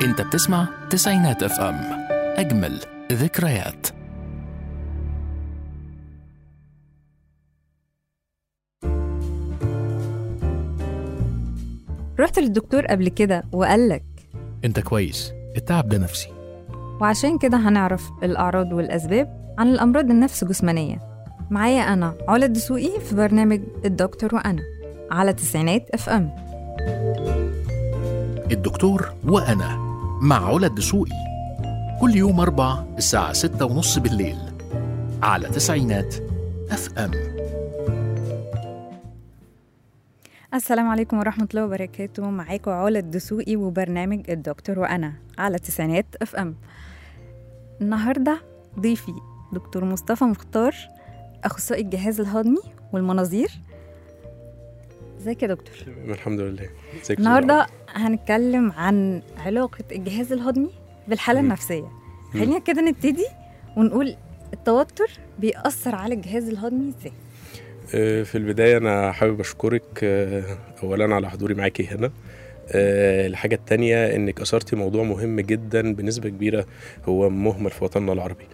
انت بتسمع تسعينات اف ام اجمل ذكريات رحت للدكتور قبل كده وقالك انت كويس التعب ده نفسي وعشان كده هنعرف الأعراض والأسباب عن الأمراض النفس جسمانية معايا أنا علا الدسوقي في برنامج الدكتور وأنا على تسعينات اف ام الدكتور وانا مع علا الدسوقي كل يوم اربع الساعة ستة ونص بالليل على تسعينات اف ام السلام عليكم ورحمة الله وبركاته معاكم علا الدسوقي وبرنامج الدكتور وأنا على تسعينات اف ام النهاردة ضيفي دكتور مصطفى مختار أخصائي الجهاز الهضمي والمناظير ازيك يا دكتور الحمد لله ازيك النهارده هنتكلم عن علاقة الجهاز الهضمي بالحالة مم. النفسية خلينا كده نبتدي ونقول التوتر بيأثر على الجهاز الهضمي ازاي آه، في البداية أنا حابب أشكرك آه، أولا على حضوري معاكي هنا آه، الحاجة التانية إنك أثرتي موضوع مهم جدا بنسبة كبيرة هو مهمل في وطننا العربي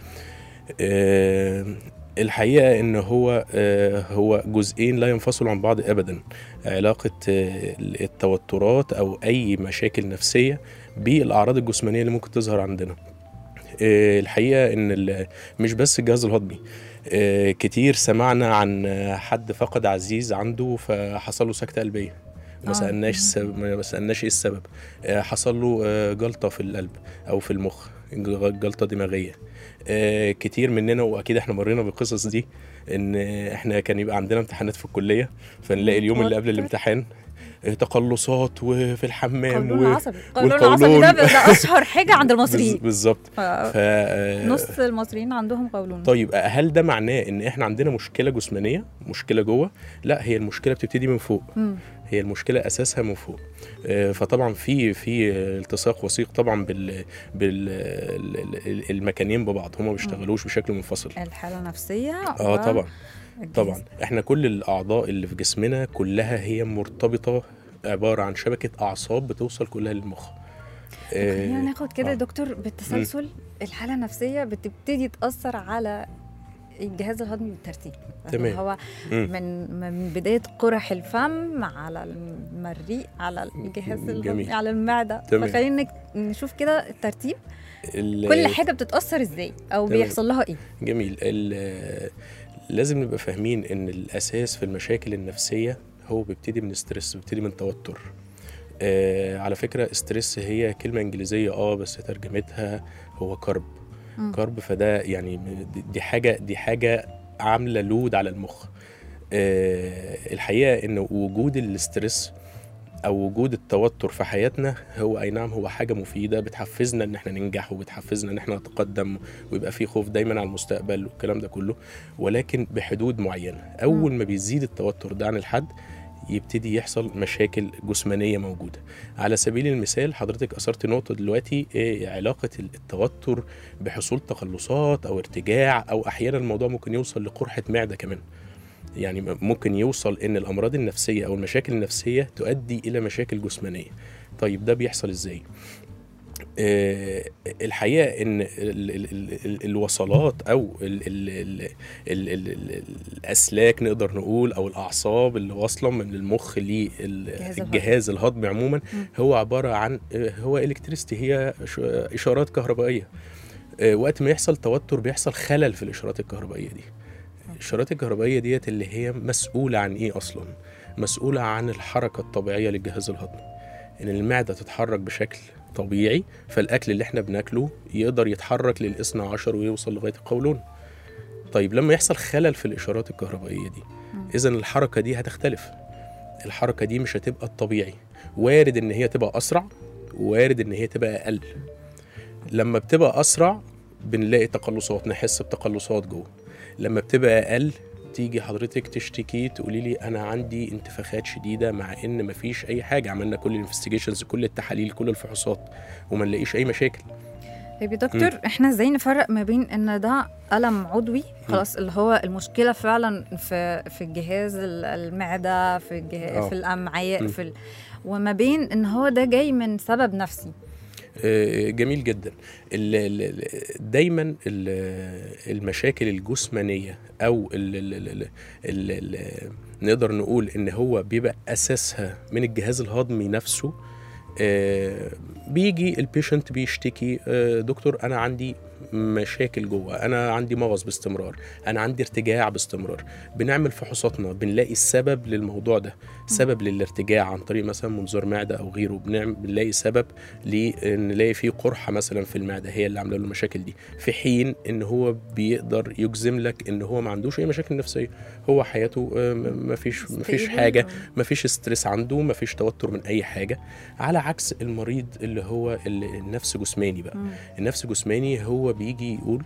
آه، الحقيقة إن هو آه، هو جزئين لا ينفصلوا عن بعض أبدا علاقة آه، التوترات أو أي مشاكل نفسية بالأعراض الجسمانية اللي ممكن تظهر عندنا آه، الحقيقة إن ال- مش بس الجهاز الهضمي آه، كتير سمعنا عن آه، حد فقد عزيز عنده فحصل له سكتة قلبية وما آه. سألناش السبب ما سألناش ايه السبب آه، حصل له آه، جلطة في القلب او في المخ ج- جلطة دماغية آه، كتير مننا واكيد احنا مرينا بالقصص دي ان آه، احنا كان يبقى عندنا امتحانات في الكلية فنلاقي اليوم اللي قبل توتر. الامتحان آه، تقلصات وفي الحمام قولون و... العصبي قولون العصبي والقولون. ده, ده أشهر حاجة عند بز- المصريين بالظبط ف- ف آه، نص المصريين عندهم قولون طيب هل ده معناه ان احنا عندنا مشكله جسمانيه مشكله جوه لا هي المشكله بتبتدي من فوق مم. هي المشكله اساسها من فوق آه، فطبعا في في التصاق وثيق طبعا بال بالمكانين ببعض هما ما بيشتغلوش بشكل منفصل الحالة النفسية اه و- طبعا الجهاز. طبعا احنا كل الاعضاء اللي في جسمنا كلها هي مرتبطه عباره عن شبكه اعصاب بتوصل كلها للمخ خلينا آه، ناخد كده يا آه. دكتور بالتسلسل الحالة النفسية بتبتدي تأثر على الجهاز الهضمي بالترتيب تمام. هو مم. من من بداية قرح الفم على المريء على الجهاز الهضمي جميل. على المعدة تمام. فخلينا نك- نشوف كده الترتيب ال- كل حاجة بتتأثر ازاي أو تمام. بيحصل لها ايه جميل ال- لازم نبقى فاهمين ان الاساس في المشاكل النفسيه هو بيبتدي من ستريس بيبتدي من توتر آه على فكره ستريس هي كلمه انجليزيه اه بس ترجمتها هو كرب مم. كرب فده يعني دي- دي حاجه دي حاجه عامله لود على المخ آه الحقيقه ان وجود الاسترس او وجود التوتر في حياتنا هو اي نعم هو حاجه مفيده بتحفزنا ان احنا ننجح وبتحفزنا ان احنا نتقدم ويبقى في خوف دايما على المستقبل والكلام ده كله ولكن بحدود معينه اول ما بيزيد التوتر ده عن الحد يبتدي يحصل مشاكل جسمانيه موجوده على سبيل المثال حضرتك اثرت نقطه دلوقتي إيه علاقه التوتر بحصول تقلصات او ارتجاع او احيانا الموضوع ممكن يوصل لقرحه معده كمان يعني ممكن يوصل ان الامراض النفسيه او المشاكل النفسيه تؤدي الى مشاكل جسمانيه طيب ده بيحصل ازاي آه، الحقيقه ان ال ال ال ال الوصلات او ال ال ال ال ال ال الاسلاك نقدر نقول او الاعصاب اللي واصله من المخ الجهاز للجهاز الهضمي عموما مم. هو عباره عن آه، هو الكتريستي هي ش- اشارات كهربائيه آه، وقت ما يحصل توتر بيحصل خلل في الاشارات الكهربائيه دي الاشارات الكهربائيه ديت اللي هي مسؤوله عن ايه اصلا مسؤوله عن الحركه الطبيعيه للجهاز الهضمي ان المعده تتحرك بشكل طبيعي فالاكل اللي احنا بناكله يقدر يتحرك للاثنى عشر ويوصل لغايه القولون طيب لما يحصل خلل في الاشارات الكهربائيه دي مم. اذا الحركه دي هتختلف الحركه دي مش هتبقى الطبيعي وارد ان هي تبقى اسرع وارد ان هي تبقى اقل لما بتبقى اسرع بنلاقي تقلصات نحس بتقلصات جوه لما بتبقى اقل تيجي حضرتك تشتكي تقولي لي انا عندي انتفاخات شديده مع ان مفيش اي حاجه عملنا كل الانفستيجيشنز كل التحاليل كل الفحوصات وما نلاقيش اي مشاكل طيب يا دكتور احنا ازاي نفرق ما بين ان ده الم عضوي خلاص اللي هو المشكله فعلا في في الجهاز ال- المعده في الجهاز آه. في الامعاء مم. في ال... وما بين ان هو ده جاي من سبب نفسي آه، جميل جدا ال- ال- ال- دايما ال- المشاكل الجسمانيه او ال ال ال ال ال نقدر نقول ان هو بيبقى اساسها من الجهاز الهضمي نفسه آه، بيجي البيشنت بيشتكي آه، دكتور انا عندي مشاكل جوه انا عندي مغص باستمرار انا عندي ارتجاع باستمرار بنعمل فحوصاتنا بنلاقي السبب للموضوع ده سبب للارتجاع عن طريق مثلا منظار معده او غيره بنعمل بنلاقي سبب نلاقي فيه قرحه مثلا في المعده هي اللي عامله له المشاكل دي في حين ان هو بيقدر يجزم لك ان هو ما عندوش اي مشاكل نفسيه هو حياته آه، م- ما فيش ما فيش stable حاجه أو- ما فيش ستريس عنده ما فيش توتر من اي حاجه على عكس المريض اللي هو ال- النفس جسماني بقى مم. النفس جسماني هو بيجي يقول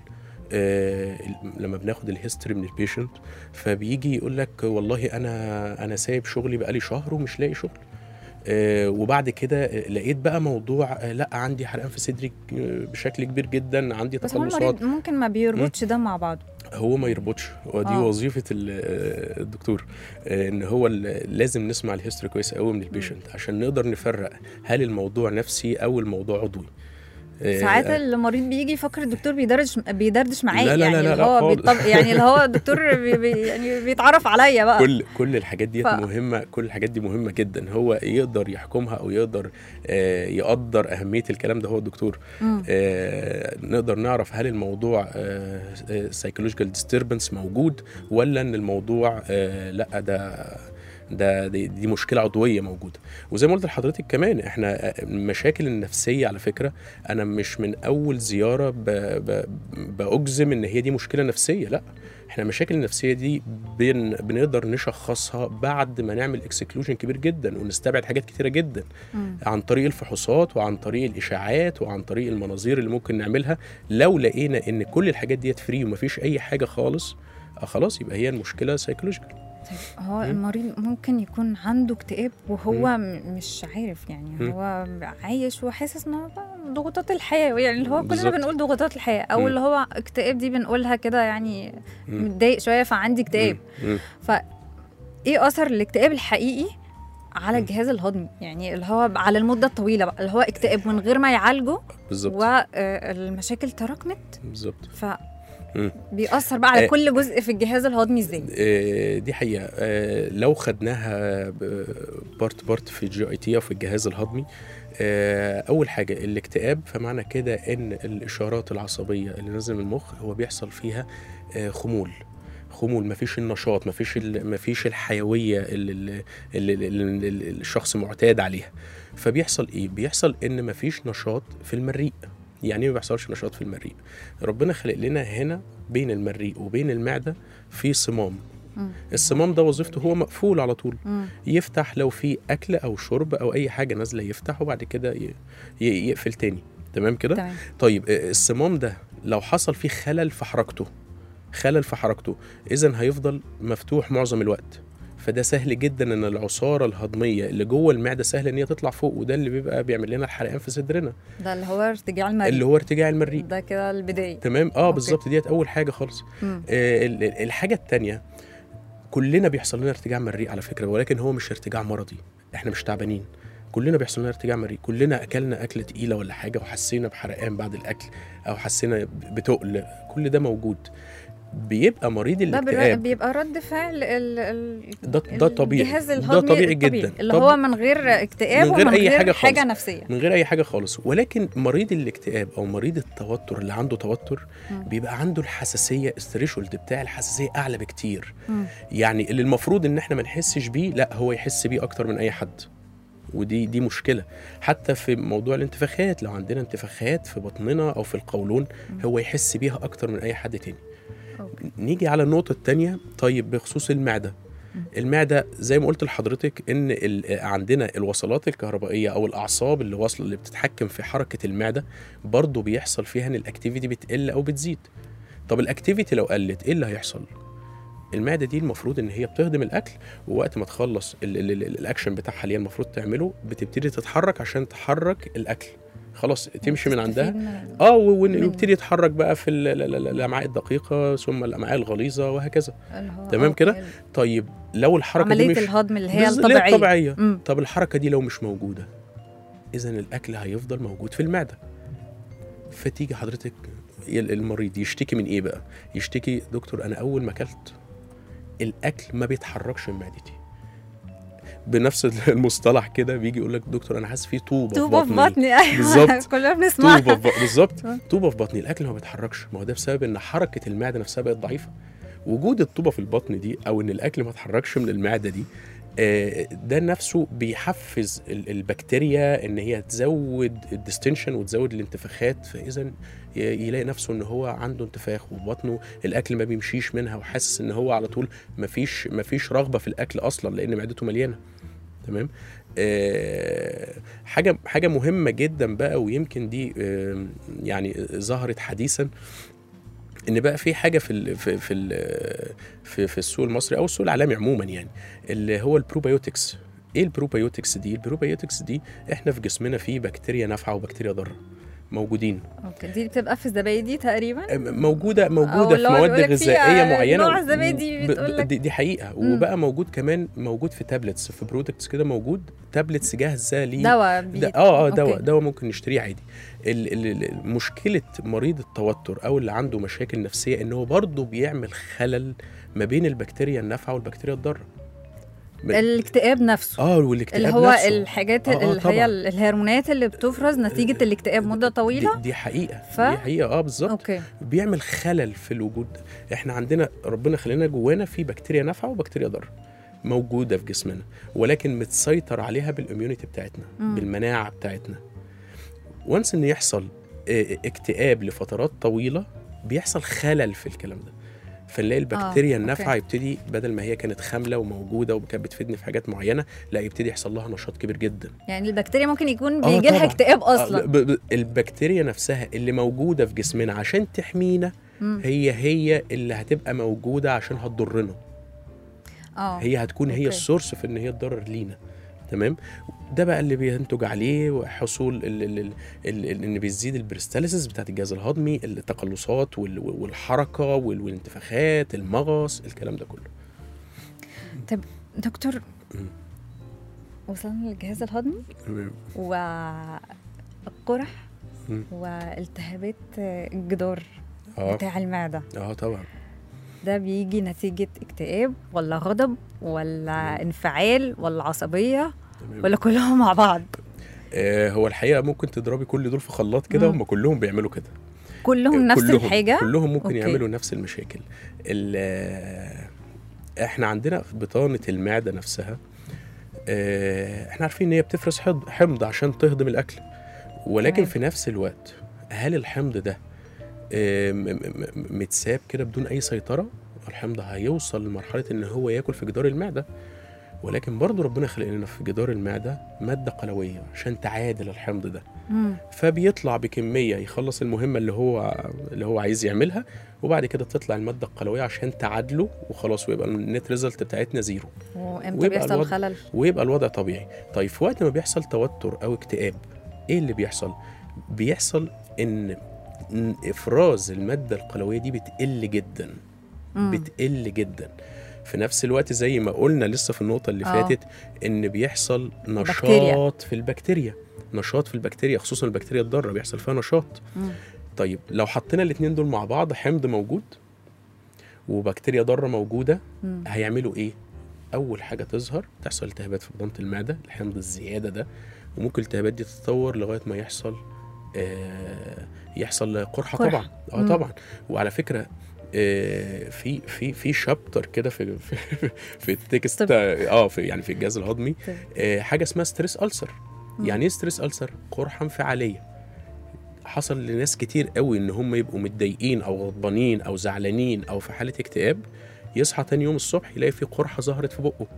آه لما بناخد الهيستوري من البيشنت فبيجي يقول لك والله انا انا سايب شغلي بقالي شهر ومش لاقي شغل آه وبعد كده آه، لقيت بقى موضوع آه لا عندي حرقان في صدري آه، بشكل كبير جدا عندي بس هو تقلصات المريض ممكن ما بيربطش ده مع بعضه هو ما يربطش ودي آه. وظيفه ال- آه، الدكتور آه، ان هو ال- لازم نسمع الهيستوري كويس قوي من البيشنت عشان نقدر نفرق هل الموضوع نفسي او الموضوع عضوي آه، ساعات المريض بيجي يفكر الدكتور بيدردش بيدردش معاه لا لا يعني لا لا اللي هو خالص. بيطب... يعني اللي هو الدكتور بي... بي... يعني بيتعرف عليا بقى كل كل الحاجات دي ف- مهمه كل الحاجات دي مهمه جدا هو يقدر يحكمها او يقدر آه، يقدر اهميه الكلام ده هو الدكتور مم. آه، نقدر نعرف هل الموضوع سايكولوجيكال ديستربنس موجود ولا ان الموضوع آه، لا ده ده دي, دي مشكله عضويه موجوده وزي ما قلت لحضرتك كمان احنا آه، المشاكل النفسيه على فكره انا مش من اول زياره ب ب باجزم ان هي دي مشكله نفسيه لا احنا المشاكل النفسيه دي بن بنقدر نشخصها بعد ما نعمل اكسكلوجن كبير جدا ونستبعد حاجات كتيره جدا مم. عن طريق الفحوصات وعن طريق الاشاعات وعن طريق المناظير اللي ممكن نعملها لو لقينا ان كل الحاجات ديت فري ومفيش اي حاجه خالص آه خلاص يبقى هي المشكله سايكولوجيكال طيب هو مم. المريض ممكن يكون عنده اكتئاب وهو م- مش عارف يعني مم. هو عايش وحاسس ان هو ضغوطات الحياه يعني اللي هو كلنا بالظبط. بنقول ضغوطات الحياه او مم. اللي هو اكتئاب دي بنقولها كده يعني مم. متضايق شويه فعندي اكتئاب مم. ايه اثر الاكتئاب الحقيقي على مم. الجهاز الهضمي يعني اللي هو على المده الطويله بقى اللي هو اكتئاب من غير ما يعالجه بالظبط والمشاكل تركمت بالظبط ف مم. بيأثر بقى على آه. كل جزء في الجهاز الهضمي ازاي آه، دي حقيقه آه، لو خدناها بارت بارت في الجي اي تي او في الجهاز الهضمي آه، اول حاجه الاكتئاب فمعنى كده ان الاشارات العصبيه اللي نازله من المخ هو بيحصل فيها آه، خمول خمول مفيش النشاط مفيش ال- مفيش الحيويه اللي, اللي, اللي, اللي, اللي الشخص معتاد عليها فبيحصل ايه بيحصل ان مفيش نشاط في المريء يعني ايه ما بيحصلش نشاط في المريء ربنا خلق لنا هنا بين المريء وبين المعده في صمام مم. الصمام ده وظيفته هو مقفول على طول مم. يفتح لو في اكل او شرب او اي حاجه نازله يفتح وبعد كده ي- ي- يقفل تاني تمام كده تمام طيب آه، الصمام ده لو حصل فيه خلل في حركته خلل في حركته اذا هيفضل مفتوح معظم الوقت فده سهل جدا ان العصاره الهضميه اللي جوه المعده سهل ان هي تطلع فوق وده اللي بيبقى بيعمل لنا الحرقان في صدرنا ده اللي هو ارتجاع المريء اللي هو ارتجاع المريء ده كده البدايه تمام اه أوكي. بالظبط ديت اول حاجه خالص مم. آه، ال- ال- الحاجه التانية كلنا بيحصل لنا ارتجاع مريء على فكره ولكن هو مش ارتجاع مرضي احنا مش تعبانين كلنا بيحصل لنا ارتجاع مريء كلنا اكلنا اكله تقيله ولا حاجه وحسينا بحرقان بعد الاكل او حسينا ب- بتقل كل ده موجود بيبقى مريض ده بر- الاكتئاب بيبقى رد فعل ال ال ده ده طبيعي الجهاز ده الهضمي طبيعي الطبيعي، جدا اللي طب- هو من غير اكتئاب من غير ومن أي غير حاجة حاجه خالص. نفسيه من غير اي حاجه خالص ولكن مريض الاكتئاب او مريض التوتر اللي عنده توتر مم. بيبقى عنده الحساسيه الثريشولد بتاع الحساسيه اعلى بكتير مم. يعني اللي المفروض ان احنا ما نحسش بيه لا هو يحس بيه اكتر من اي حد ودي دي مشكله حتى في موضوع الانتفاخات لو عندنا انتفاخات في بطننا او في القولون هو يحس بيها اكتر من اي حد تاني أوكي. نيجي على النقطه التانية طيب بخصوص المعده المعده زي ما قلت لحضرتك ان ال- عندنا الوصلات الكهربائيه او الاعصاب اللي واصله اللي بتتحكم في حركه المعده برضو بيحصل فيها ان الاكتيفيتي بتقل او بتزيد طب الاكتيفيتي لو قلت ايه اللي هيحصل المعده دي المفروض ان هي بتهضم الاكل ووقت ما تخلص ال ال ال الاكشن بتاعها اللي هي المفروض تعمله بتبتدي تتحرك عشان تحرك الاكل خلاص تمشي من عندها تستفيد من- اه و- ون- من- ويبتدي يتحرك بقى في ال- ال- ال- الامعاء الدقيقه ثم الامعاء الغليظه وهكذا اللي هو تمام آه، كده؟ طيب لو الحركه دي عمليه مش الهضم اللي هي بالظ- اللي الطبيعيه الطبيعيه مم. طب الحركه دي لو مش موجوده اذا الاكل هيفضل موجود في المعده فتيجي حضرتك ال- المريض يشتكي من ايه بقى يشتكي دكتور انا اول ما اكلت الاكل ما بيتحركش من معدتي بنفس المصطلح كده بيجي يقول لك دكتور انا حاسس في طوبه, طوبه في بطني بطني ايوه بالظبط. كلنا بنسمعها طوبه في بق- بالظبط آه. طوبه في بطني الاكل ما بيتحركش ما هو ده بسبب ان حركه المعده نفسها بقت ضعيفه وجود الطوبه في البطن دي او ان الاكل ما اتحركش من المعده دي آه، ده نفسه بيحفز ال- البكتيريا ان هي تزود الديستنشن وتزود الانتفاخات فاذا ي- يلاقي نفسه ان هو عنده انتفاخ وبطنه الاكل ما بيمشيش منها وحاسس ان هو على طول مفيش مفيش رغبه في الاكل اصلا لان معدته مليانه تمام آه، حاجه حاجه مهمه جدا بقى ويمكن دي آه، يعني ظهرت حديثا ان بقى في حاجه في ال في في ال في, في السوق المصري او السوق العالمي عموما يعني اللي هو البروبايوتكس ايه البروبايوتكس دي البروبايوتكس دي احنا في جسمنا فيه بكتيريا نافعه وبكتيريا ضاره موجودين اوكي دي بتبقى في الزبادي تقريبا موجوده أو موجوده في اللي هو مواد بيقولك فيه غذائيه معينه نوع زبادي ب- ب- بتقولك- دي, دي حقيقه مم. وبقى موجود كمان موجود في تابلتس في برودكتس كده موجود تابلتس جاهزه ليه دواء ده بي... اه اه دواء أوكي. دواء ممكن نشتريه عادي ال- ال- ال- مشكله مريض التوتر او اللي عنده مشاكل نفسيه ان هو برضه بيعمل خلل ما بين البكتيريا النافعه والبكتيريا الضاره ب- الاكتئاب نفسه اه والاكتئاب اللي هو نفسه. الحاجات آه، آه، اللي طبعاً. هي الهرمونات اللي بتفرز نتيجه الاكتئاب مده طويله دي, دي حقيقه ف- دي حقيقه اه بالظبط اوكي بيعمل خلل في الوجود ده احنا عندنا ربنا خلينا جوانا في بكتيريا نافعه وبكتيريا ضاره موجوده في جسمنا ولكن متسيطر عليها بالاميونيتي بتاعتنا مم. بالمناعه بتاعتنا وانس ان يحصل اه، اكتئاب لفترات طويله بيحصل خلل في الكلام ده فنلاقي البكتيريا آه، النافعه أوكي. يبتدي بدل ما هي كانت خامله وموجوده وكانت بتفيدني في حاجات معينه لا يبتدي يحصل لها نشاط كبير جدا يعني البكتيريا ممكن يكون آه، بيجي لها طبعاً. اكتئاب آه، اصلا ب- ب- البكتيريا نفسها اللي موجوده في جسمنا عشان تحمينا مم. هي هي اللي هتبقى موجوده عشان هتضرنا اه هي هتكون هي أوكي. السورس في ان هي تضرر لينا تمام ده بقى اللي بينتج عليه حصول ال ال ال ال ال ان بيزيد البريستاليسيس بتاعت الجهاز الهضمي التقلصات وال والحركه وال والانتفاخات المغص الكلام ده كله دكتور مم. وصلنا للجهاز الهضمي تمام. والقرح مم. والتهابات الجدار اه بتاع المعده اه طبعا ده بيجي نتيجه اكتئاب ولا غضب ولا انفعال ولا عصبيه تمام ولا كلهم مع بعض آه هو الحقيقه ممكن تضربي كل دول في خلاط كده مم. هم كلهم بيعملوا كده كلهم نفس كلهم الحاجه كلهم ممكن أوكي. أوكي. يعملوا نفس المشاكل ال- احنا عندنا في بطانه المعده نفسها آه، احنا عارفين ان هي بتفرز حض- حمض عشان تهضم الاكل ولكن تمام. في نفس الوقت هل الحمض ده آه، م- م- م- متساب كده بدون اي سيطره الحمض هيوصل لمرحله ان هو ياكل في جدار المعده ولكن برضو ربنا خلق لنا في جدار المعده ماده قلويه عشان تعادل الحمض ده مم. فبيطلع بكميه يخلص المهمه اللي هو اللي هو عايز يعملها وبعد كده تطلع الماده القلويه عشان تعادله وخلاص ويبقى النت ريزلت بتاعتنا زيرو وامتى ويبقى بيحصل الوضع- خلل ويبقى الوضع طبيعي طيب في وقت ما بيحصل توتر او اكتئاب ايه اللي بيحصل بيحصل ان إن افراز الماده القلويه دي بتقل جدا مم. بتقل جدا في نفس الوقت زي ما قلنا لسه في النقطه اللي آه. فاتت ان بيحصل بكتيريا. نشاط في البكتيريا نشاط في البكتيريا خصوصا البكتيريا الضاره بيحصل فيها نشاط مم. طيب لو حطينا الاثنين دول مع بعض حمض موجود وبكتيريا ضاره موجوده مم. هيعملوا ايه اول حاجه تظهر تحصل التهابات في بطانه المعده الحمض الزياده ده وممكن الالتهابات دي تتطور لغايه ما يحصل آه يحصل قرحه قرحة. طبعا اه مم. طبعا وعلى فكره آه في في في شابتر كده في في, في التكست طب. اه في يعني في الجهاز الهضمي طب. آه حاجه اسمها ستريس ألسر مم. يعني ايه ستريس ألسر قرحه انفعاليه حصل لناس كتير قوي ان هم يبقوا متضايقين او غضبانين او زعلانين او في حاله اكتئاب يصحى تاني يوم الصبح يلاقي في قرحه ظهرت في بقه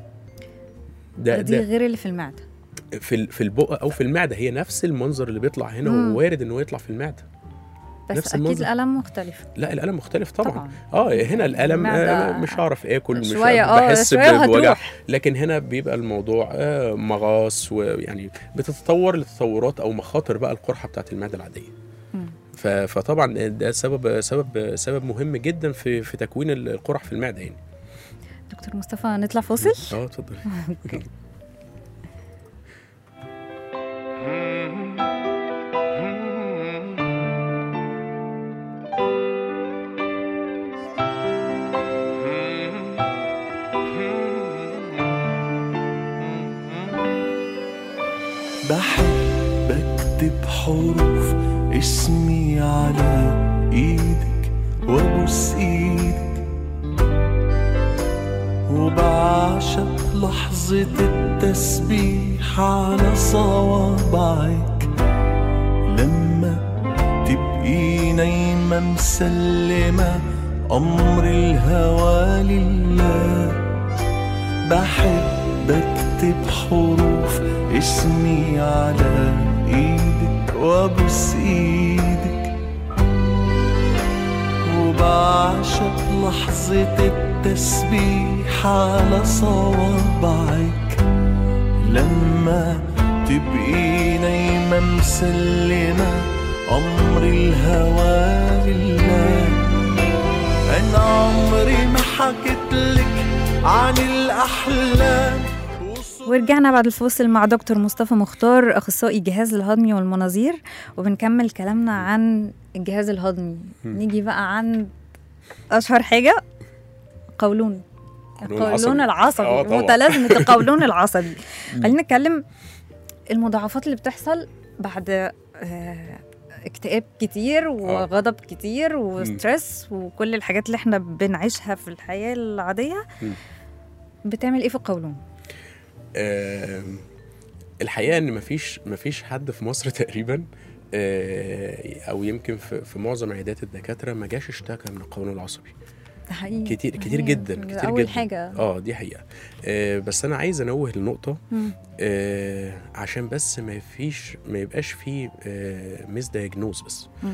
ده دي ده غير اللي في المعده في ال- في البق او في المعده هي نفس المنظر اللي بيطلع هنا مم. هو وارد انه يطلع في المعده بس نفس اكيد المنظر. الالم مختلف لا الالم مختلف طبعا, طبعا اه هنا الالم المعدة آه مش هعرف اكل مش شويه اه بحس شويه بوجع وهتروح لكن هنا بيبقى الموضوع آه مغاص ويعني بتتطور لتطورات او مخاطر بقى القرحه بتاعت المعده العاديه مم. ف- فطبعا ده سبب سبب سبب مهم جدا في في تكوين القرح في المعده يعني دكتور مصطفى نطلع فاصل اه اتفضل اوكي بحب اكتب حروف اسمي على ايدك وابوس ايدك وبعشق لحظة التسبيح على صوابعك لما تبقي نايمة مسلمة أمر الهوى لله بحب أكتب حروف اسمي على إيدك وأبوس إيدك وبعشق لحظة التسبيح على صوابعك لما تبقي نايمة مسلمة أمر الهوى لله أنا عمري ما حكيتلك عن الأحلام ورجعنا بعد الفاصل مع دكتور مصطفى مختار اخصائي الجهاز الهضمي والمناظير وبنكمل كلامنا عن الجهاز الهضمي نيجي بقى عن اشهر حاجه قولون قولون القولون العصبي. آه، العصبي طبعا. متلازمه القولون العصبي خلينا نتكلم المضاعفات اللي بتحصل بعد آه، اكتئاب كتير وغضب كتير وستريس وكل الحاجات اللي احنا بنعيشها في الحياه العاديه مم. بتعمل ايه في القولون آم، الحقيقه ان مفيش مفيش حد في مصر تقريبا آه، او يمكن في, في معظم عيادات الدكاتره ما جاش اشتكى من القولون العصبي ده حقيقي كتير كتير هي جدا كتير اول جدا حاجه اه دي حقيقه آه بس انا عايز انوه لنقطه مم. آه عشان بس ما فيش ما يبقاش فيه آه ميس دايجنوز بس مم.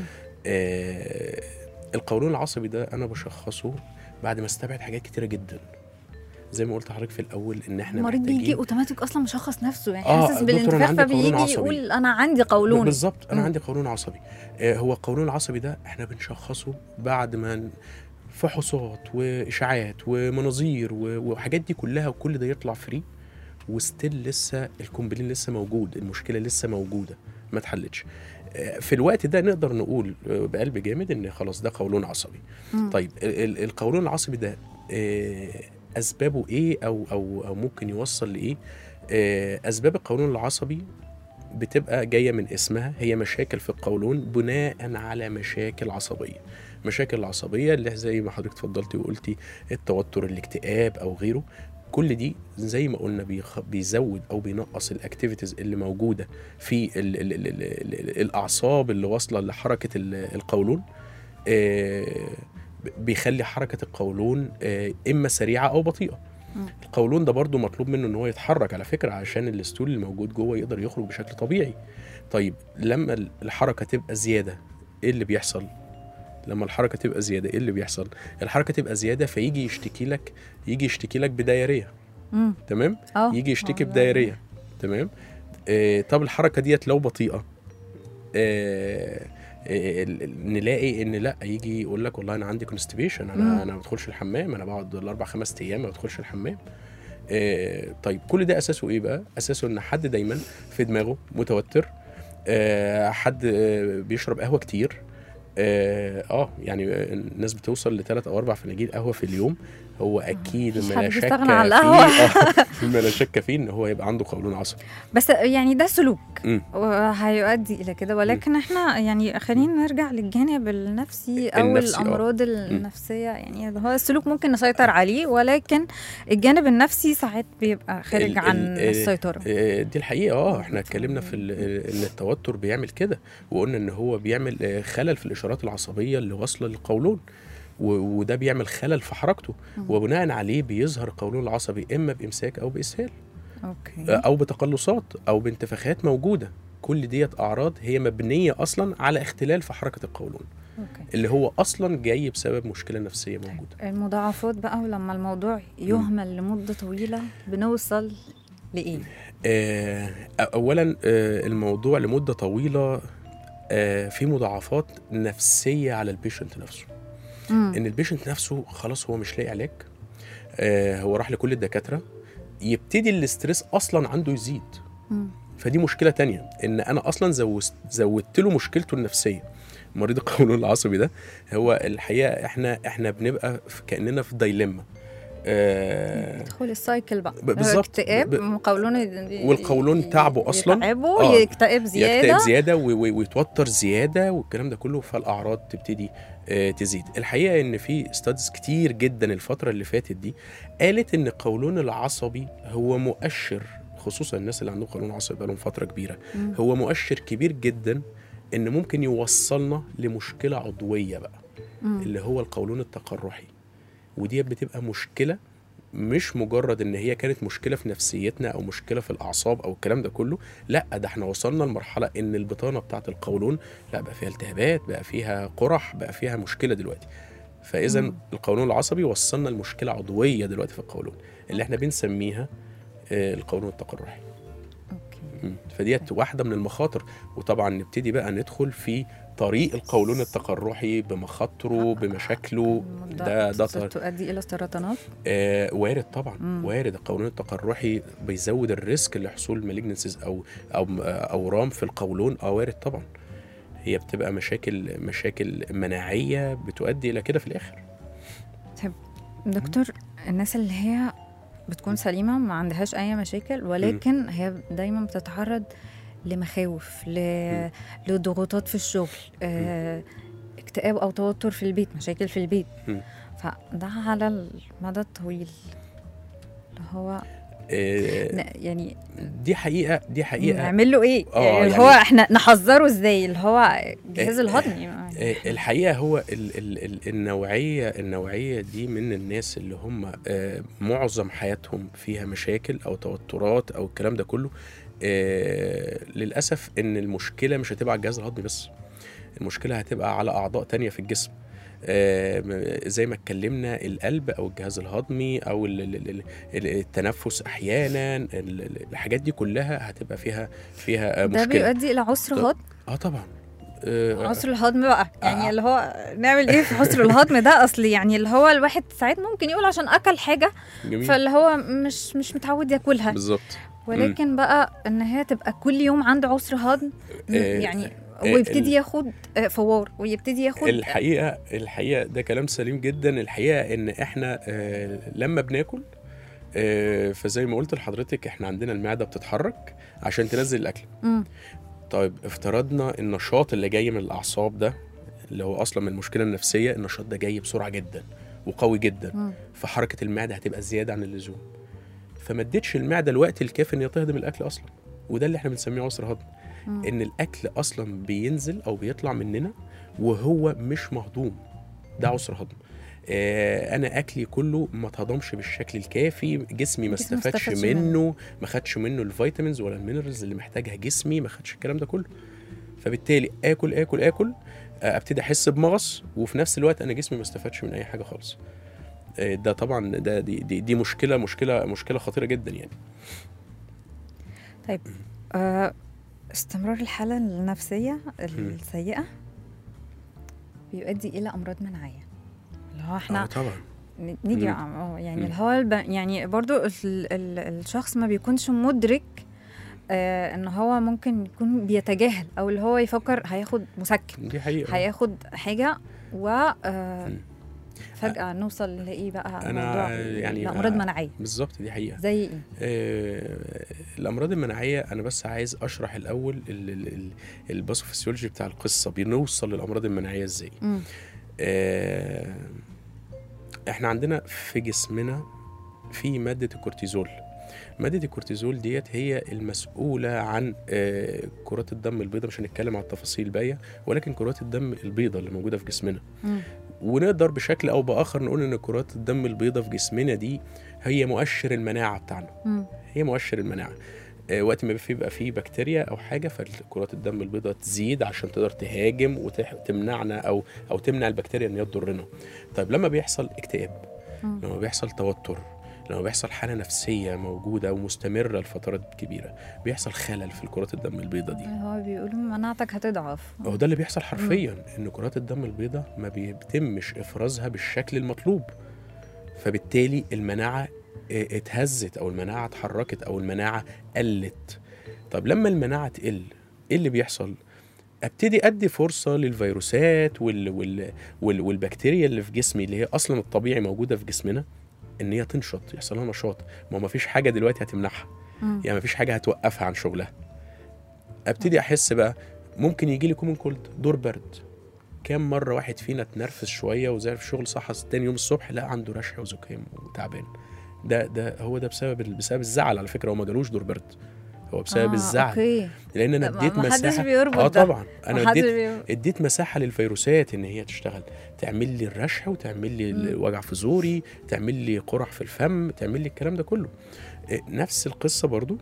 آه القولون العصبي ده انا بشخصه بعد ما استبعد حاجات كتيره جدا زي ما قلت لحضرتك في الاول ان احنا المريض بيجي محتاجين اوتوماتيك اصلا مشخص نفسه يعني آه، حاسس دكتور، أنا بالانتفاخ عندي قولون فبيجي عصبي. يقول انا عندي قولون بالظبط انا مم. عندي قولون عصبي آه هو القولون العصبي ده احنا بنشخصه بعد ما ن- فحوصات واشاعات ومناظير و- وحاجات دي كلها وكل ده يطلع فري وستيل لسه الكومبلين لسه موجود المشكله لسه موجوده ما اتحلتش آه، في الوقت ده نقدر نقول آه، بقلب جامد ان خلاص ده قولون عصبي مم. طيب ال- ال- القولون العصبي ده آه، اسبابه ايه او او او ممكن يوصل لايه آه، اسباب القولون العصبي بتبقى جايه من اسمها هي مشاكل في القولون بناء على مشاكل عصبيه مشاكل العصبيه اللي زي ما حضرتك اتفضلتي وقلتي التوتر الاكتئاب او غيره كل دي زي ما قلنا بيخ... بيزود او بينقص الاكتيفيتيز اللي موجوده في ال... ال... ال... ال... ال... الاعصاب اللي واصله لحركه ال... القولون آه، بيخلي حركه القولون آه، اما سريعه او بطيئه مم. القولون ده برضو مطلوب منه ان هو يتحرك على فكره عشان الستول اللي موجود جوه يقدر يخرج بشكل طبيعي طيب لما ال- الحركه تبقى زياده ايه اللي بيحصل لما الحركه تبقى زياده ايه اللي بيحصل الحركه تبقى زياده فيجي يشتكي لك يجي يشتكي لك بدايريه مم. تمام اه يجي يشتكي آه، بدايريه تمام آه طب الحركه ديت لو بطيئه آه آه، ال- ال- نلاقي ان لا يجي يقول لك والله انا عندي كونستيبيشن مم. انا انا ما بدخلش الحمام انا بقعد الاربع خمس ايام ما بدخلش الحمام آه طيب كل ده اساسه ايه بقى اساسه ان حد دايما في دماغه متوتر آه حد آه بيشرب قهوه كتير اه آه، يعني الناس بتوصل لثلاث او اربع فناجيل قهوه في اليوم هو اكيد مفيش ما حد لا شك بيستغنى عن فيه القهوة. آه، ما لا شك فيه ان هو يبقى عنده قولون عصبي بس يعني ده سلوك مم. وهيؤدي الى كده ولكن احنا يعني خلينا نرجع للجانب النفسي او النفسي، آه. الامراض النفسيه يعني هو السلوك ممكن نسيطر عليه ولكن الجانب النفسي ساعات بيبقى خارج ال- عن ال- السيطره آه، دي الحقيقه اه احنا اتكلمنا في ال- ان التوتر بيعمل كده وقلنا ان هو بيعمل آه، خلل في الاشارات العصبيه اللي واصله للقولون و- وده بيعمل خلل في حركته مم. وبناء عليه بيظهر القولون العصبي اما بامساك او باسهال اوكي آه، او بتقلصات او بانتفاخات موجوده كل ديت اعراض هي مبنيه اصلا على اختلال في حركه القولون اوكي اللي هو اصلا جاي بسبب مشكله نفسيه موجوده المضاعفات بقى ولما الموضوع يهمل لمده طويله بنوصل لايه آه، اولا آه، الموضوع لمده طويله آه، في مضاعفات نفسيه على البيشنت نفسه مم. ان البيشنت نفسه خلاص هو مش لاقي علاج آه، هو راح لكل الدكاتره يبتدي الاسترس اصلا عنده يزيد مم. فدي مشكله تانية ان انا اصلا زوست زودت له مشكلته النفسيه مريض القولون العصبي ده هو الحقيقه احنا احنا بنبقى في كاننا في دايلما آه يدخل السايكل بقى ب- بالظبط. اكتئاب ب- قولون ي- والقولون تعبه أصلاً. يتعبه آه. يكتئب زياده يكتئب زياده و- و- ويتوتر زياده والكلام ده كله فالاعراض تبتدي آه، تزيد الحقيقه ان في ستادز كتير جدا الفتره اللي فاتت دي قالت ان القولون العصبي هو مؤشر خصوصا الناس اللي عندهم قولون عصبي بقالهم فتره كبيره مم. هو مؤشر كبير جدا ان ممكن يوصلنا لمشكله عضويه بقى مم. اللي هو القولون التقرحي ودي بتبقى مشكله مش مجرد ان هي كانت مشكله في نفسيتنا او مشكله في الاعصاب او الكلام ده كله لا ده احنا وصلنا لمرحله ان البطانه بتاعه القولون لا بقى فيها التهابات بقى فيها قرح بقى فيها مشكله دلوقتي فاذا مم. القولون العصبي وصلنا لمشكله عضويه دلوقتي في القولون اللي احنا بنسميها آه، القولون التقرحي اوكي مم. فديت واحده من المخاطر وطبعا نبتدي بقى ندخل في طريق القولون التقرحي بمخاطره بمشاكله ده ده طر... تؤدي الى السرطانات آه وارد طبعا مم. وارد القولون التقرحي بيزود الريسك لحصول مالجنسيز او او آه، اورام في القولون اه وارد طبعا هي بتبقى مشاكل مشاكل مناعيه بتؤدي الى كده في الاخر دكتور الناس اللي هي بتكون سليمه ما عندهاش اي مشاكل ولكن هي دايما بتتعرض لمخاوف ل... لضغوطات في الشغل آه، اكتئاب او توتر في البيت مشاكل في البيت مم. فده على المدى الطويل اللي هو آه ن- يعني دي حقيقه دي حقيقه نعمل له ايه؟ آه، يعني اللي يعني- هو احنا نحذره ازاي؟ اللي هو الجهاز آه، الهضمي آه، الحقيقه هو ال ال ال النوعيه النوعيه دي من الناس اللي هم آه، معظم حياتهم فيها مشاكل او توترات او الكلام ده كله آه، للاسف ان المشكله مش هتبقى على الجهاز الهضمي بس المشكله هتبقى على اعضاء تانية في الجسم آه، م- زي ما اتكلمنا القلب او الجهاز الهضمي او ال- ال- ال- ال- التنفس احيانا ال- ال- الحاجات دي كلها هتبقى فيها فيها آه، ده مشكله بيؤدي الى عسر طب- هضم اه طبعا آه، عسر الهضم بقى يعني آه. اللي هو نعمل ايه في عسر الهضم ده اصل يعني اللي هو الواحد ساعات ممكن يقول عشان اكل حاجه جميل فاللي هو مش مش متعود ياكلها بالظبط ولكن بقى ان هي تبقى كل يوم عنده عسر هضم م- آه، يعني آه، ويبتدي ال- ياخد آه، فوار ويبتدي ياخد الحقيقه الحقيقه ده كلام سليم جدا الحقيقه ان احنا آه، لما بناكل آه، فزي ما قلت لحضرتك احنا عندنا المعده بتتحرك عشان تنزل الاكل مم. طيب افترضنا النشاط اللي جاي من الاعصاب ده اللي هو اصلا من المشكله النفسيه النشاط ده جاي بسرعه جدا وقوي جدا مم. فحركه المعده هتبقى زياده عن اللزوم فما اديتش المعده الوقت الكافي ان هي تهضم الاكل اصلا وده اللي احنا بنسميه عسر هضم مم. ان الاكل اصلا بينزل او بيطلع مننا وهو مش مهضوم ده عسر هضم آه انا اكلي كله ما اتهضمش بالشكل الكافي جسمي ما جسمي ما استفادش استفادش منه ما خدش منه الفيتامينز ولا المينرالز اللي محتاجها جسمي ما خدش الكلام ده كله فبالتالي اكل اكل اكل آه، ابتدي احس بمغص وفي نفس الوقت انا جسمي ما استفادش من اي حاجه خالص آه، ده طبعا ده دي, دي, دي مشكله مشكله مشكله خطيره جدا يعني طيب آه استمرار الحاله النفسيه السيئه بيؤدي الى امراض مناعيه اللي هو احنا اه طبعا ن- نيجي مم. اه يعني مم. اللي هو الب... يعني برضو ال... ال... الشخص ما بيكونش مدرك آه ان هو ممكن يكون بيتجاهل او اللي هو يفكر هياخد مسكن دي حقيقه هياخد حاجه و آه مم. فجاه نوصل نلاقي بقى أنا موضوع يعني الامراض آه، مناعيه بالظبط دي حقيقه زي ايه؟ آه، الامراض المناعيه انا بس عايز اشرح الاول ال- ال- ال- الباثوفيسيولوجي بتاع القصه بنوصل للامراض المناعيه ازاي مم. آه، احنا عندنا في جسمنا في ماده الكورتيزول مادة الكورتيزول ديت هي المسؤولة عن آه، كرات الدم البيضاء مش هنتكلم عن التفاصيل الباقية ولكن كرات الدم البيضاء اللي موجودة في جسمنا مم. ونقدر بشكل أو بآخر نقول إن كرات الدم البيضاء في جسمنا دي هي مؤشر المناعة بتاعنا مم. هي مؤشر المناعه آه، وقت ما في- بيبقى فيه بكتيريا او حاجه فكرات الدم البيضاء تزيد عشان تقدر تهاجم وتمنعنا او او تمنع البكتيريا ان هي تضرنا طيب لما بيحصل اكتئاب مم. لما بيحصل توتر لما بيحصل حاله نفسيه موجوده ومستمره لفترات كبيره بيحصل خلل في كرات الدم البيضاء دي هو بيقولوا مناعتك هتضعف هو ده اللي بيحصل حرفيا ان كرات الدم البيضاء ما بيتمش افرازها بالشكل المطلوب فبالتالي المناعه اه، اتهزت او المناعه اتحركت او المناعه قلت طب لما المناعه تقل ايه اللي بيحصل ابتدي ادي فرصه للفيروسات وال وال وال والبكتيريا اللي في جسمي اللي هي اصلا الطبيعي موجوده في جسمنا ان هي تنشط يحصل لها نشاط ما هو مفيش حاجه دلوقتي هتمنعها مم. يعني مفيش حاجه هتوقفها عن شغلها ابتدي احس بقى ممكن يجي لي كومن كولد دور برد كام مره واحد فينا اتنرفز شويه وزعل في الشغل صحى تاني يوم الصبح لا عنده رشح وزكام وتعبان ده ده هو ده بسبب بسبب الزعل على فكره هو ما جالوش دور برد هو بسبب آه، الزعل اوكي لان انا لا، ما- اديت ما حدش مساحه بيربط اه ده. طبعا انا محدش اديت بي- اديت مساحه للفيروسات ان هي تشتغل تعمل لي الرشح وتعمل لي مم. وجع في زوري تعمل لي قرح في الفم تعمل لي الكلام ده كله إيه، نفس القصه برضو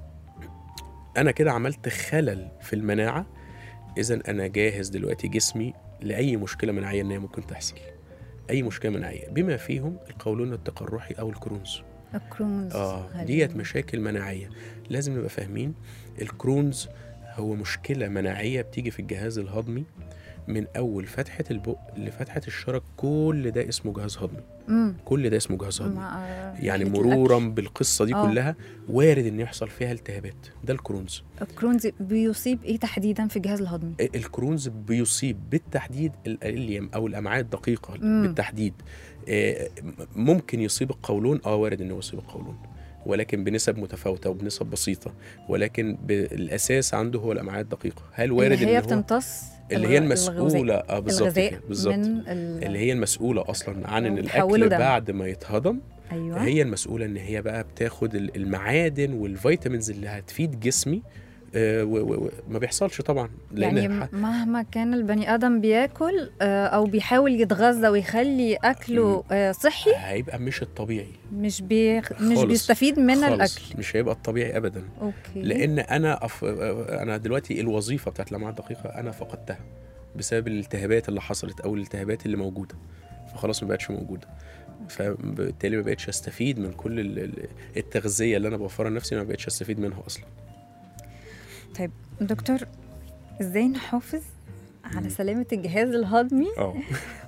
انا كده عملت خلل في المناعه اذا انا جاهز دلوقتي جسمي لاي مشكله مناعيه ان هي ممكن تحصل اي مشكله مناعيه بما فيهم القولون التقرحي او الكرونز الكرونز اه غريب. ديت مشاكل مناعيه لازم نبقى فاهمين الكرونز هو مشكله مناعيه بتيجي في الجهاز الهضمي من اول فتحه البق لفتحه الشرج كل ده اسمه جهاز هضمي مم. كل ده اسمه جهاز هضمي مع يعني ريحة مرورا الأكل. بالقصه دي آه. كلها وارد ان يحصل فيها التهابات ده الكرونز الكرونز بيصيب ايه تحديدا في الجهاز الهضمي الكرونز بيصيب بالتحديد الاليم او الامعاء الدقيقه مم. بالتحديد آه، ممكن يصيب القولون اه وارد انه يصيب القولون ولكن بنسب متفاوته وبنسب بسيطه ولكن بالاساس عنده هو الامعاء الدقيقه هل وارد اللي هي ان هو بتمتص اللي هي الغ- المسؤوله اه بالظبط الغذاء كده، بالظبط من ال... اللي هي المسؤوله اصلا عن ان وتحوله الاكل دم. بعد ما يتهضم ايوه هي المسؤوله ان هي بقى بتاخد ال- المعادن والفيتامينز اللي هتفيد جسمي آه، و- و- و- ما بيحصلش طبعا لان يعني الح- مهما كان البني ادم بياكل آه، او بيحاول يتغذى ويخلي اكله آه، صحي هيبقى مش الطبيعي مش بيخ... مش خالص. بيستفيد من خالص. الاكل مش هيبقى الطبيعي ابدا اوكي لان انا أف... انا دلوقتي الوظيفه بتاعت الامعاء الدقيقه انا فقدتها بسبب الالتهابات اللي حصلت او الالتهابات اللي موجوده فخلاص ما بقتش موجوده فبالتالي ما بقتش استفيد من كل ال- ال- التغذيه اللي انا بوفرها لنفسي ما بقتش استفيد منها اصلا طيب دكتور ازاي نحافظ على سلامة الجهاز الهضمي اه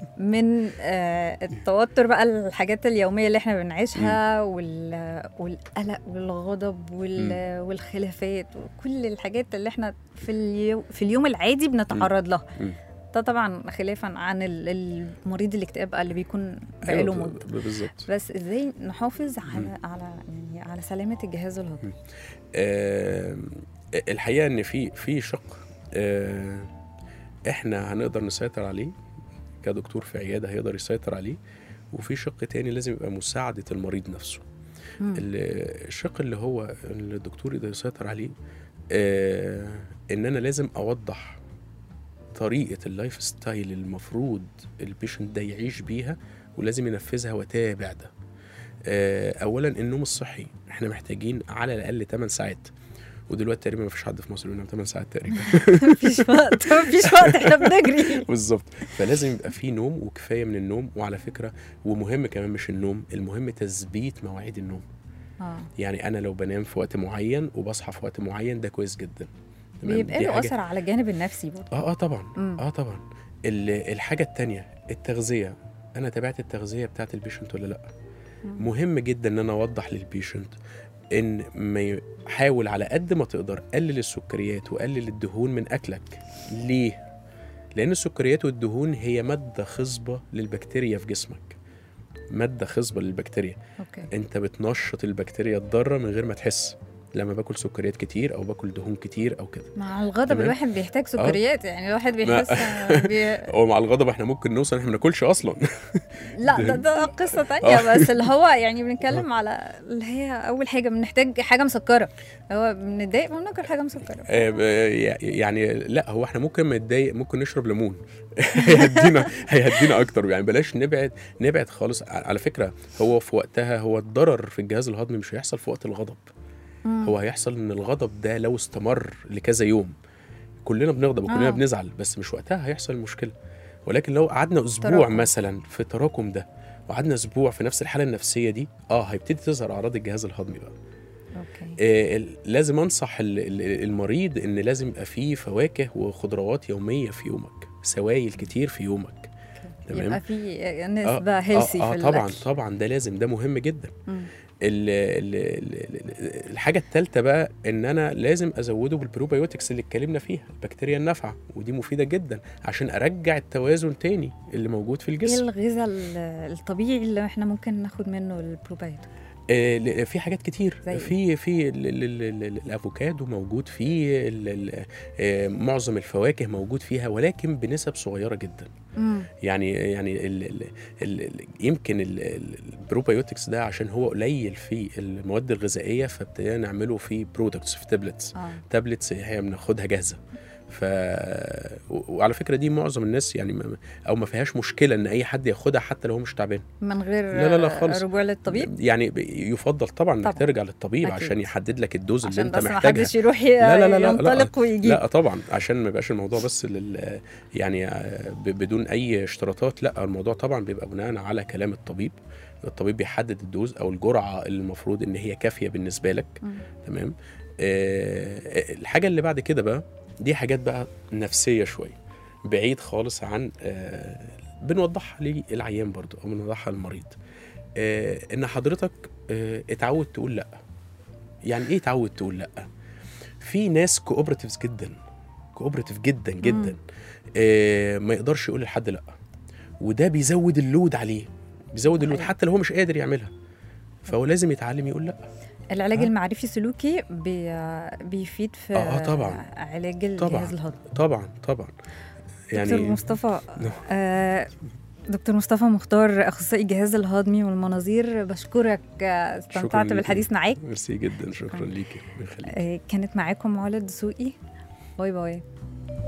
من آه، التوتر بقى الحاجات اليومية اللي احنا بنعيشها وال... والقلق والغضب وال... والخلافات وكل الحاجات اللي احنا في اليو... في اليوم العادي بنتعرض لها مم. ده طبعا خلافا عن ال- المريض الاكتئاب بقى اللي بيكون بقاله أيوة، مدة ب- بالظبط بس ازاي نحافظ على على يعني على سلامة الجهاز الهضمي آه، الحقيقه ان في في شق آه، احنا هنقدر نسيطر عليه كدكتور في عياده هيقدر يسيطر عليه وفي شق تاني لازم يبقى مساعده المريض نفسه مم. ال- الشق اللي هو اللي الدكتور يقدر يسيطر عليه آه ان انا لازم اوضح طريقه اللايف ستايل المفروض البيشنت ده يعيش بيها ولازم ينفذها واتابع ده آه اولا النوم الصحي احنا محتاجين على الاقل 8 ساعات ودلوقتي تقريبا ما فيش حد في مصر بينام 8 ساعات تقريبا مفيش وقت مفيش وقت احنا بنجري بالظبط فلازم يبقى في نوم وكفايه من النوم وعلى فكره ومهم كمان مش النوم المهم تثبيت مواعيد النوم اه يعني انا لو بنام في وقت معين وبصحى في وقت معين ده كويس جدا تمام؟ بيبقى دي له حاجة- اثر على الجانب النفسي برضه اه اه طبعا مم. اه طبعا ال- الحاجه التانية التغذيه انا تابعت التغذيه بتاعت البيشنت ولا لا مم. مهم جدا ان انا اوضح للبيشنت ان ما يحاول على قد ما تقدر قلل السكريات وقلل الدهون من اكلك ليه لان السكريات والدهون هي ماده خصبه للبكتيريا في جسمك ماده خصبه للبكتيريا اوكي انت بتنشط البكتيريا الضاره من غير ما تحس لما باكل سكريات كتير او باكل دهون كتير او كده مع الغضب تمام. الواحد بيحتاج سكريات يعني الواحد بيحس بي... هو مع الغضب احنا ممكن نوصل احنا ما ناكلش اصلا لا ده, ده قصة تانية بس اللي هو يعني بنتكلم على اللي هي أول حاجة بنحتاج حاجة مسكرة هو بنتضايق ما بناكل حاجة مسكرة آه، آه، يعني لا هو احنا ممكن ما نتضايق ممكن نشرب ليمون هيهدينا هيهدينا اكتر يعني بلاش نبعد نبعد خالص على فكره هو في وقتها هو الضرر في الجهاز الهضمي مش هيحصل في وقت الغضب مم. هو هيحصل ان الغضب ده لو استمر لكذا يوم كلنا بنغضب وكلنا آه. بنزعل بس مش وقتها هيحصل المشكله ولكن لو قعدنا اسبوع تراكم. مثلا في التراكم ده وقعدنا اسبوع في نفس الحاله النفسيه دي اه هيبتدي تظهر اعراض الجهاز الهضمي بقى اوكي آه، ال- لازم انصح ال- ال- المريض ان لازم يبقى فيه فواكه وخضروات يوميه في يومك سوائل كتير في يومك يبقى تمام في نسبة هيلسي آه, في آه طبعا الأكل. طبعا ده لازم ده مهم جدا مم. ال ال ال الحاجه الثالثه بقى ان انا لازم ازوده بالبروبايوتكس اللي اتكلمنا فيها البكتيريا النافعه ودي مفيده جدا عشان ارجع التوازن تاني اللي موجود في ايه الجسم الغذاء ال- الطبيعي اللي احنا ممكن ناخد منه البروبايوتيك آه، ل- في حاجات كتير زي إيه؟ في في ال- ال- ال- ال- الافوكادو موجود فيه ال- ال- آه، معظم الفواكه موجود فيها ولكن بنسب صغيره جدا مم. يعني يعني ال ال ال ال يمكن ال- ال- البروبايوتكس ده عشان هو قليل في المواد الغذائيه فابتدينا نعمله في برودكتس في تابلتس اه تابلتس هي بناخدها جاهزه ف و- وعلى فكره دي معظم الناس يعني ما او ما فيهاش مشكله ان اي حد ياخدها حتى لو هو مش تعبان من غير لا لا لا آه، خالص. رجوع للطبيب يعني ب- يفضل طبعا انك طبعاً. ترجع للطبيب أكيد. عشان يحدد لك الدوز اللي عشان انت بس ما محتاجها حدش يروح ي- لا لا لا لا ينطلق ويجيب لا طبعا عشان ما يبقاش الموضوع بس لل يعني آه، ب- بدون اي اشتراطات لا الموضوع طبعا بيبقى بناء على كلام الطبيب الطبيب بيحدد الدوز او الجرعه اللي المفروض ان هي كافيه بالنسبه لك مم. تمام آه الحاجه اللي بعد كده بقى دي حاجات بقى نفسيه شويه بعيد خالص عن آه بنوضحها للعيان برضو او بنوضحها للمريض آه ان حضرتك آه اتعود تقول لا يعني ايه اتعود تقول لا في ناس كوبراتيفز جدا كوبراتيف جدا جدا آه ما يقدرش يقول لحد لا وده بيزود اللود عليه بيزود اللود حقيقي. حتى لو هو مش قادر يعملها فهو لازم يتعلم يقول لا العلاج آه. المعرفي السلوكي بي بيفيد في آه، طبعاً. علاج الجهاز طبعاً. الهضمي طبعا طبعا دكتور يعني مصطفى نعم. آه دكتور مصطفى مختار اخصائي الجهاز الهضمي والمناظير بشكرك آه، شكراً استمتعت ليكي. بالحديث معاك ميرسي جدا شكرا ليكي الله يخليك آه كانت معاكم علا الدسوقي باي باي